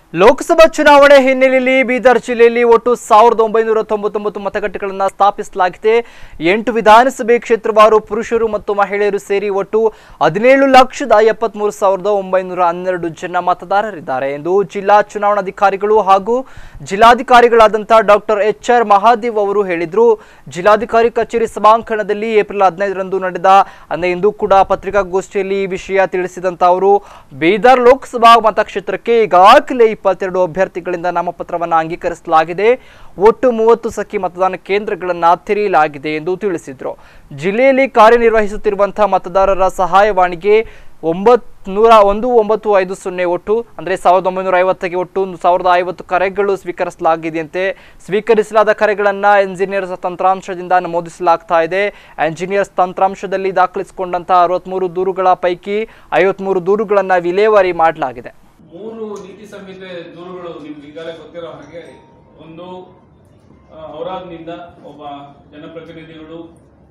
ಲೋಕಸಭಾ ಚುನಾವಣೆ ಹಿನ್ನೆಲೆಯಲ್ಲಿ ಬೀದರ್ ಜಿಲ್ಲೆಯಲ್ಲಿ ಒಟ್ಟು ಸಾವಿರದ ಒಂಬೈನೂರ ತೊಂಬತ್ತೊಂಬತ್ತು ಮತಗಟ್ಟೆಗಳನ್ನು ಸ್ಥಾಪಿಸಲಾಗಿದೆ ಎಂಟು ವಿಧಾನಸಭೆ ಕ್ಷೇತ್ರವಾರು ಪುರುಷರು ಮತ್ತು ಮಹಿಳೆಯರು ಸೇರಿ ಒಟ್ಟು ಹದಿನೇಳು ಲಕ್ಷದ ಎಪ್ಪತ್ಮೂರು ಸಾವಿರದ ಒಂಬೈನೂರ ಹನ್ನೆರಡು ಜನ ಮತದಾರರಿದ್ದಾರೆ ಎಂದು ಜಿಲ್ಲಾ ಚುನಾವಣಾಧಿಕಾರಿಗಳು ಹಾಗೂ ಜಿಲ್ಲಾಧಿಕಾರಿಗಳಾದಂಥ ಡಾಕ್ಟರ್ ಎಚ್ ಆರ್ ಮಹಾದೇವ್ ಅವರು ಹೇಳಿದರು ಜಿಲ್ಲಾಧಿಕಾರಿ ಕಚೇರಿ ಸಭಾಂಗಣದಲ್ಲಿ ಏಪ್ರಿಲ್ ಹದಿನೈದರಂದು ನಡೆದ ಅಂದರೆ ಇಂದು ಕೂಡ ಪತ್ರಿಕಾಗೋಷ್ಠಿಯಲ್ಲಿ ಈ ವಿಷಯ ತಿಳಿಸಿದಂತ ಅವರು ಬೀದರ್ ಲೋಕಸಭಾ ಮತಕ್ಷೇತ್ರಕ್ಕೆ ಈಗಾಗಲೇ ಇಪ್ಪತ್ತೆರಡು ಅಭ್ಯರ್ಥಿಗಳಿಂದ ನಾಮಪತ್ರವನ್ನು ಅಂಗೀಕರಿಸಲಾಗಿದೆ ಒಟ್ಟು ಮೂವತ್ತು ಸಖಿ ಮತದಾನ ಕೇಂದ್ರಗಳನ್ನು ತೆರೆಯಲಾಗಿದೆ ಎಂದು ತಿಳಿಸಿದರು ಜಿಲ್ಲೆಯಲ್ಲಿ ಕಾರ್ಯನಿರ್ವಹಿಸುತ್ತಿರುವಂತಹ ಮತದಾರರ ಸಹಾಯವಾಣಿಗೆ ಒಂಬತ್ ನೂರ ಒಂದು ಒಂಬತ್ತು ಐದು ಸೊನ್ನೆ ಒಟ್ಟು ಅಂದರೆ ಸಾವಿರದ ಒಂಬೈನೂರ ಐವತ್ತಕ್ಕೆ ಒಟ್ಟು ಒಂದು ಸಾವಿರದ ಐವತ್ತು ಕರೆಗಳು ಸ್ವೀಕರಿಸಲಾಗಿದೆಯಂತೆ ಸ್ವೀಕರಿಸಲಾದ ಕರೆಗಳನ್ನು ಎಂಜಿನಿಯರ್ಸ್ ತಂತ್ರಾಂಶದಿಂದ ನಮೂದಿಸಲಾಗ್ತಾ ಇದೆ ಎಂಜಿನಿಯರ್ಸ್ ತಂತ್ರಾಂಶದಲ್ಲಿ ದಾಖಲಿಸಿಕೊಂಡಂತಹ ಅರವತ್ಮೂರು ದೂರುಗಳ ಪೈಕಿ ಐವತ್ಮೂರು ದೂರುಗಳನ್ನು ವಿಲೇವಾರಿ ಮಾಡಲಾಗಿದೆ ಮೂರು ನೀತಿ ಸಂಹಿತೆ ದೂರುಗಳು ನಿಮ್ಗೆ ಈಗಾಗಲೇ ಗೊತ್ತಿರೋ ಹಾಗೆ ಒಂದು ಆ, ಔರಾದ್ನಿಂದ ಒಬ್ಬ ಜನಪ್ರತಿನಿಧಿಗಳು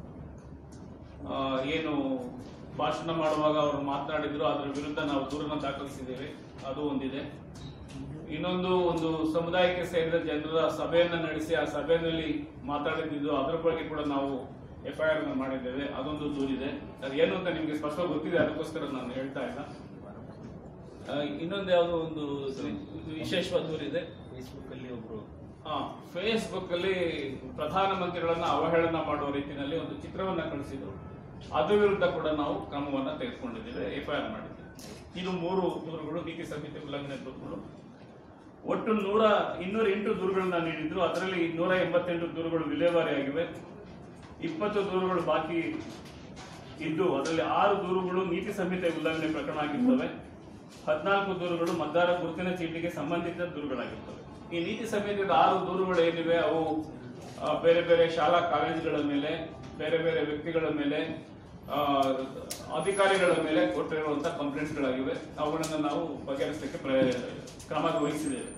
ಆ, ಏನು ಭಾಷಣ ಮಾಡುವಾಗ ಅವರು ಮಾತನಾಡಿದ್ರು ಅದರ ವಿರುದ್ಧ ನಾವು ದೂರನ್ನ ದಾಖಲಿಸಿದ್ದೇವೆ ಅದು ಒಂದಿದೆ ಇನ್ನೊಂದು ಒಂದು ಸಮುದಾಯಕ್ಕೆ ಸೇರಿದ ಜನರ ಸಭೆಯನ್ನ ನಡೆಸಿ ಆ ಸಭೆಯಲ್ಲಿ ಮಾತಾಡಿದ್ದು ಅದರ ಬಗ್ಗೆ ಕೂಡ ನಾವು ಎಫ್ಐಆರ್ ಮಾಡಿದ್ದೇವೆ ಅದೊಂದು ದೂರಿದೆ ಅದು ಏನು ಅಂತ ನಿಮ್ಗೆ ಸ್ಪಷ್ಟವಾಗಿ ಗೊತ್ತಿದೆ ಅದಕ್ಕೋಸ್ಕರ ನಾನು ಹೇಳ್ತಾ ಇಲ್ಲ ಆ, ಇನ್ನೊಂದು ಯಾವುದೋ ಒಂದು ವಿಶೇಷವಾದ ದೂರಿದೆ ಫೇಸ್ಬುಕ್ ಅಲ್ಲಿ ಒಬ್ರು ಹಾ ಫೇಸ್ಬುಕ್ ಅಲ್ಲಿ ಪ್ರಧಾನಮಂತ್ರಿಗಳನ್ನ ಅವಹೇಳನ ಮಾಡುವ ರೀತಿಯಲ್ಲಿ ಒಂದು ಚಿತ್ರವನ್ನ ಕಳಿಸಿದ್ರು ಅದ್ರ ವಿರುದ್ಧ ಕೂಡ ನಾವು ಕ್ರಮವನ್ನ ತೆಗೆದುಕೊಂಡಿದ್ದೇವೆ ಎಫ್ಐಆರ್ ಮಾಡಿದ್ದೇವೆ ಇದು ಮೂರು ದೂರುಗಳು ನೀತಿ ಸಂಹಿತೆ ಉಲ್ಲಂಘನೆ ದೂರುಗಳು ಒಟ್ಟು ನೂರ ಇನ್ನೂರ ಎಂಟು ದೂರುಗಳನ್ನ ನೀಡಿದ್ರು ಅದರಲ್ಲಿ ನೂರ ಎಂಬತ್ತೆಂಟು ದೂರುಗಳು ವಿಲೇವಾರಿ ಆಗಿವೆ ಇಪ್ಪತ್ತು ದೂರುಗಳು ಬಾಕಿ ಇದ್ದು ಅದರಲ್ಲಿ ಆರು ದೂರುಗಳು ನೀತಿ ಸಂಹಿತೆ ಉಲ್ಲಂಘನೆ ಪ್ರಕರಣ ಆಗಿರ್ತವೆ ಹದಿನಾಲ್ಕು ದೂರುಗಳು ಮತದಾರ ಗುರುತಿನ ಚೀಟಿಗೆ ಸಂಬಂಧಿತ ದೂರುಗಳಾಗಿರ್ತವೆ ಈ ನೀತಿ ಸಂಹಿತೆದ ಆರು ದೂರುಗಳು ಏನಿವೆ ಅವು ಆ, ಬೇರೆ ಬೇರೆ ಶಾಲಾ ಕಾಲೇಜುಗಳ ಮೇಲೆ ಬೇರೆ ಬೇರೆ ವ್ಯಕ್ತಿಗಳ ಮೇಲೆ ಆ, ಅಧಿಕಾರಿಗಳ ಮೇಲೆ ಕೊಟ್ಟಿರುವಂತಹ ಕಂಪ್ಲೇಂಟ್ಸ್ಗಳಾಗಿವೆ ಅವುಗಳನ್ನು ನಾವು ಬಗೆಹರಿಸಲಿಕ್ಕೆ ಪ್ರಯ- ಕ್ರಮ ವಹಿಸಿದ್ದೇವೆ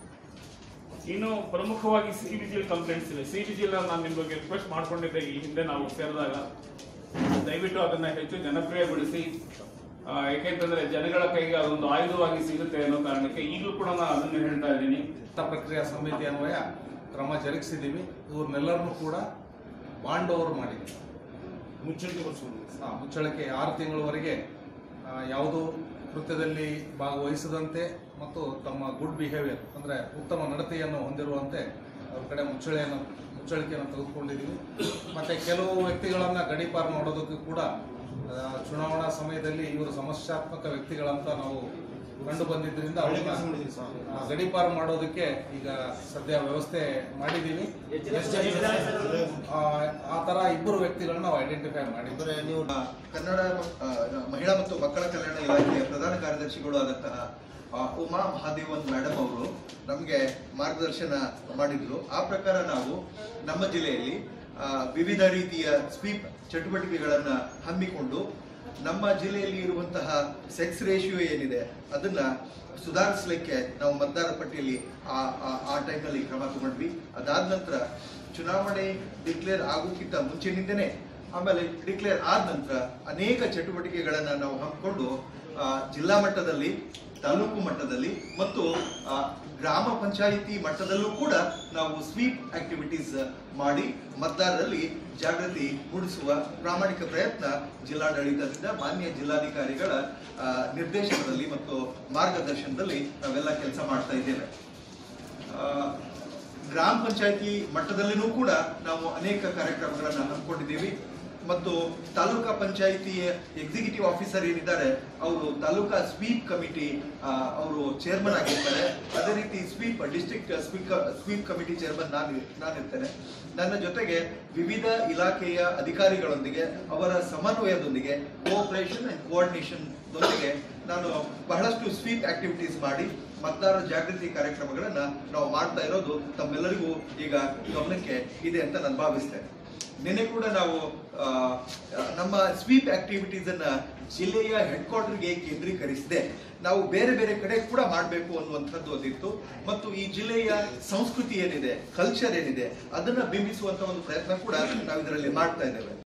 ಇನ್ನು ಪ್ರಮುಖವಾಗಿ ಸಿ ಡಿ ಜಿಲ್ ಕಂಪ್ಲೇಂಟ್ಸ್ ಇದೆ ಸಿ ಡಿ ಜಿಲ್ ನಾನು ನಿಮ್ಮ ಬಗ್ಗೆ ರಿಕ್ವೆಸ್ಟ್ ಮಾಡ್ಕೊಂಡಿದ್ದೆ ಈ ಹಿಂದೆ ನಾವು ಸೇರಿದಾಗ ದಯವಿಟ್ಟು ಅದನ್ನ ಹೆಚ್ಚು ಜನಪ್ರಿಯಗೊಳಿಸಿ ಆ, ಯಾಕೆಂತಂದ್ರೆ ಜನಗಳ ಕೈಗೆ ಅದೊಂದು ಆಯುಧವಾಗಿ ಸಿಗುತ್ತೆ ಅನ್ನೋ ಕಾರಣಕ್ಕೆ ಈಗಲೂ ಕೂಡ ನಾನು ಅದನ್ನ ಹೇಳ್ತಾ ಇದ್ದೀನಿ ಚಟ್ಟ ಪ್ರಕ್ರಿಯಾ ಸಮಿತಿ ಅನ್ವಯ ಕ್ರಮ ಜರುಗಿಸಿದ್ದೀವಿ ಇವ್ರನ್ನೆಲ್ಲರನ್ನೂ ಕೂಡ ಬಾಂಡ್ ಓವರ್ ಮಾಡಿದ್ದೀವಿ ಮುಚ್ಚಳಿಕೆ ಹಾ, ಮುಚ್ಚಳಿಕೆ ಆರು ತಿಂಗಳವರೆಗೆ ಯಾವುದೋ ಕೃತ್ಯದಲ್ಲಿ ಭಾಗವಹಿಸದಂತೆ ಮತ್ತು ತಮ್ಮ ಗುಡ್ ಬಿಹೇವಿಯರ್ ಅಂದರೆ ಉತ್ತಮ ನಡತೆಯನ್ನು ಹೊಂದಿರುವಂತೆ ಅವ್ರ ಕಡೆ ಮುಚ್ಚಳೆಯನ್ನು ಮುಚ್ಚಳಿಕೆಯನ್ನು ತೆಗೆದುಕೊಂಡಿದ್ದೀವಿ ಮತ್ತು ಕೆಲವು ವ್ಯಕ್ತಿಗಳನ್ನು ಗಡೀಪಾರು ಮಾಡೋದಕ್ಕೂ ಕೂಡ ಆ, ಚುನಾವಣಾ ಸಮಯದಲ್ಲಿ ಇವರು ಸಮಸ್ಯಾತ್ಮಕ ವ್ಯಕ್ತಿಗಳಂತ ನಾವು ಕಂಡು ಬಂದಿದ್ದರಿಂದ ಅವ್ರನ್ನ ಆ, ಗಡೀಪಾರು ಮಾಡೋದಕ್ಕೆ ಈಗ ಸದ್ಯ ವ್ಯವಸ್ಥೆ ಮಾಡಿದ್ದೀವಿ ಆ, ಆ ಥರ ಇಬ್ಬರು ವ್ಯಕ್ತಿಗಳನ್ನ ನಾವು ಐಡೆಂಟಿಫೈ ಮಾಡಿದ್ದೀವಿ ಅಂದರೆ ನೀವು ಆ, ಕನ್ನಡ ಆ, ಮಹಿಳಾ ಮತ್ತು ಮಕ್ಕಳ ಕಲ್ಯಾಣ ಇಲಾಖೆಯ ಪ್ರಧಾನ ಕಾರ್ಯದರ್ಶಿಗಳು ಆದಂತಹ ಆ, ಉಮಾ ಮಹಾದೇವನ್ ಮೇಡಮ್ ಅವರು ನಮಗೆ ಮಾರ್ಗದರ್ಶನ ಮಾಡಿದ್ರು ಆ ಪ್ರಕಾರ ನಾವು ನಮ್ಮ ಜಿಲ್ಲೆಯಲ್ಲಿ ಆ, ವಿವಿಧ ರೀತಿಯ ಸ್ವೀಪ್ ಚಟುವಟಿಕೆಗಳನ್ನ ಹಮ್ಮಿಕೊಂಡು ನಮ್ಮ ಜಿಲ್ಲೆಯಲ್ಲಿ ಇರುವಂತಹ ಸೆಕ್ಸ್ ರೇಷಿಯೋ ಏನಿದೆ ಅದನ್ನ ಸುಧಾರಿಸಲಿಕ್ಕೆ ನಾವು ಮತದಾರ ಪಟ್ಟಿಯಲ್ಲಿ ಆ ಆ- ಆ ಟೈಮ್ನಲ್ಲಿ ಕ್ರಮ ತಗೊಂಡ್ವಿ ಅದಾದ ನಂತರ ಚುನಾವಣೆ ಡಿಕ್ಲೇರ್ ಆಗೋಕ್ಕಿಂತ ಮುಂಚೆನಿಂದನೇ ಆಮೇಲೆ ಡಿಕ್ಲೇರ್ ಆದ ನಂತರ ಅನೇಕ ಚಟುವಟಿಕೆಗಳನ್ನ ನಾವು ಹಮ್ಮಿಕೊಂಡು ಆ, ಜಿಲ್ಲಾ ಮಟ್ಟದಲ್ಲಿ ತಾಲೂಕು ಮಟ್ಟದಲ್ಲಿ ಮತ್ತು ಆ, ಗ್ರಾಮ ಪಂಚಾಯಿತಿ ಮಟ್ಟದಲ್ಲೂ ಕೂಡ ನಾವು ಸ್ವೀಪ್ ಆಕ್ಟಿವಿಟೀಸ್ ಮಾಡಿ ಮತದಾರರಲ್ಲಿ ಜಾಗೃತಿ ಮೂಡಿಸುವ ಪ್ರಾಮಾಣಿಕ ಪ್ರಯತ್ನ ಜಿಲ್ಲಾಡಳಿತದಿಂದ ಮಾನ್ಯ ಜಿಲ್ಲಾಧಿಕಾರಿಗಳ ಆ, ನಿರ್ದೇಶನದಲ್ಲಿ ಮತ್ತು ಮಾರ್ಗದರ್ಶನದಲ್ಲಿ ನಾವೆಲ್ಲ ಕೆಲಸ ಮಾಡ್ತಾ ಇದ್ದೇವೆ ಆ, ಗ್ರಾಮ ಪಂಚಾಯತಿ ಮಟ್ಟದಲ್ಲಿನೂ ಕೂಡ ನಾವು ಅನೇಕ ಕಾರ್ಯಕ್ರಮಗಳನ್ನು ಹಮ್ಮಿಕೊಂಡಿದ್ದೀವಿ ಮತ್ತು ತಾಲೂಕಾ ಪಂಚಾಯಿತಿ ಎಕ್ಸಿಕ್ಯೂಟಿವ್ ಆಫೀಸರ್ ಏನಿದ್ದಾರೆ ಅವರು ತಾಲೂಕಾ ಸ್ವೀಪ್ ಕಮಿಟಿ ಅವರು ಚೇರ್ಮನ್ ಆಗಿರ್ತಾರೆ ಅದೇ ರೀತಿ sweep district speaker sweep committee chairman ನಾನು ನಾನಿರ್ತೇನೆ ನನ್ನ ಜೊತೆಗೆ ವಿವಿಧ ಇಲಾಖೆಯ ಅಧಿಕಾರಿಗಳೊಂದಿಗೆ ಅವರ ಸಮನ್ವಯದೊಂದಿಗೆ ಕೋಆಪರೇಷನ್ ಅಂಡ್ ಕೋಆರ್ಡಿನೇಷನ್ ದೊಂದಿಗೆ ನಾನು ಬಹಳಷ್ಟು ಸ್ವೀಪ್ ಆಕ್ಟಿವಿಟೀಸ್ ಮಾಡಿ ಮತದಾರ ಜಾಗೃತಿ ಕಾರ್ಯಕ್ರಮಗಳನ್ನ ನಾವು ಮಾಡ್ತಾ ಇರೋದು ತಮ್ಮೆಲ್ಲರಿಗೂ ಈಗ ಗಮನಕ್ಕೆ ಇದೆ ಅಂತ ನಾನು ಭಾವಿಸ್ತೇನೆ ನಿನ್ನೆ ಕೂಡ ನಾವು ಆ, ನಮ್ಮ ಸ್ವೀಪ್ ಆಕ್ಟಿವಿಟೀಸ್ ಅನ್ನ ಜಿಲ್ಲೆಯ ಹೆಡ್ ಕ್ವಾರ್ಟರ್ಗೆ ಕೇಂದ್ರೀಕರಿಸಿದೆ ನಾವು ಬೇರೆ ಬೇರೆ ಕಡೆ ಕೂಡ ಮಾಡಬೇಕು ಅನ್ನುವಂಥದ್ದು ಒಂದಿತ್ತು ಮತ್ತು ಈ ಜಿಲ್ಲೆಯ ಸಂಸ್ಕೃತಿ ಏನಿದೆ ಕಲ್ಚರ್ ಏನಿದೆ ಅದನ್ನ ಬಿಂಬಿಸುವಂತ ಒಂದು ಪ್ರಯತ್ನ ಕೂಡ ನಾವು ಇದರಲ್ಲಿ ಮಾಡ್ತಾ ಇದ್ದೇವೆ